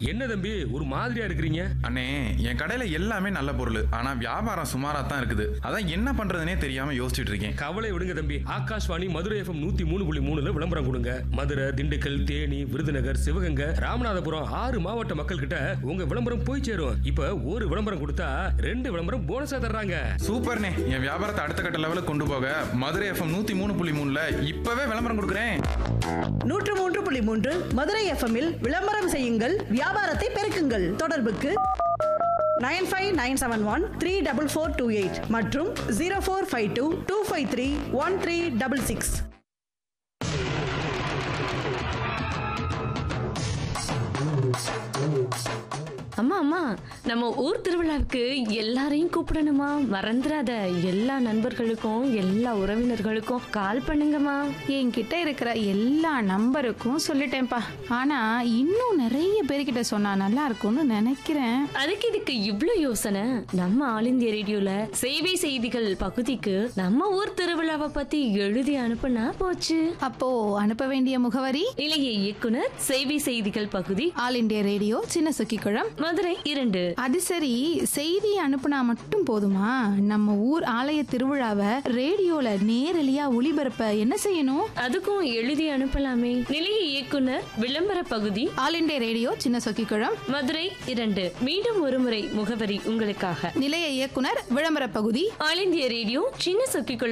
என்ன தம்பி ஒரு மாதிரியா இருக்கிறீங்க அண்ணே என் கடையில எல்லாமே நல்ல பொருள் ஆனா வியாபாரம் சுமாரா தான் இருக்குது அதான் என்ன பண்றதுனே தெரியாம யோசிச்சுட்டு இருக்கேன் கவலை விடுங்க தம்பி ஆகாஷ்வாணி மதுரை எஃப்எம் நூத்தி மூணு புள்ளி மூணுல விளம்பரம் கொடுங்க மதுரை திண்டுக்கல் தேனி விருதுநகர் சிவகங்கை ராமநாதபுரம் ஆறு மாவட்ட மக்கள் கிட்ட உங்க விளம்பரம் போய் சேரும் இப்ப ஒரு விளம்பரம் கொடுத்தா ரெண்டு விளம்பரம் போனஸா தர்றாங்க சூப்பர்ண்ணே என் வியாபாரத்தை அடுத்த கட்ட லெவலுக்கு கொண்டு போக மதுரை எஃப்எம் நூத்தி மூணு புள்ளி மூணுல இப்பவே விளம்பரம் கொடுக்குறேன் நூற்று மூன்று புள்ளி மூன்று மதுரை எஃப்எம்மில் விளம்பரம் செய்யுங்கள் வியாபாரத்தை பெருக்குங்கள் தொடர்புக்கு nine five nine seven one three double four two eight மற்றும் zero four five two two five three one three double six அம்மா அம்மா நம்ம ஊர் திருவிழாவுக்கு எல்லாரையும் கூப்பிடணுமா மறந்துடாத எல்லா நண்பர்களுக்கும் எல்லா உறவினர்களுக்கும் கால் பண்ணுங்கம்மா என்கிட்ட இருக்கிற எல்லா நம்பருக்கும் சொல்லிட்டேன்ப்பா ஆனா இன்னும் நிறைய பேர்கிட்ட சொன்னா நல்லா இருக்கும்னு நினைக்கிறேன் அதுக்கு இதுக்கு இவ்ளோ யோசனை நம்ம ஆல் இந்தியா ரேடியோல சேவை செய்திகள் பகுதிக்கு நம்ம ஊர் திருவிழாவை பத்தி எழுதி அனுப்புனா போச்சு அப்போ அனுப்ப வேண்டிய முகவரி இளைய இயக்குனர் சேவை செய்திகள் பகுதி ஆல் இண்டியா ரேடியோ சின்ன சுக்கிக்குளம் மதுரை இரண்டு அது சரி செய்தி அனுப்புனா மட்டும் போதுமா நம்ம ஊர் ஆலய திருவிழாவை ரேடியோல நேரலையா ஒளிபரப்ப என்ன செய்யணும் அதுக்கும் எழுதி அனுப்பலாமே நிலைய இயக்குனர் விளம்பர பகுதி ஆல் இண்டியா ரேடியோ சின்ன சொக்கிக்குளம் மதுரை இரண்டு மீண்டும் ஒருமுறை முகவரி உங்களுக்காக நிலைய இயக்குனர் விளம்பர பகுதி ஆல் இந்திய ரேடியோ சின்ன சொக்கிக்குள்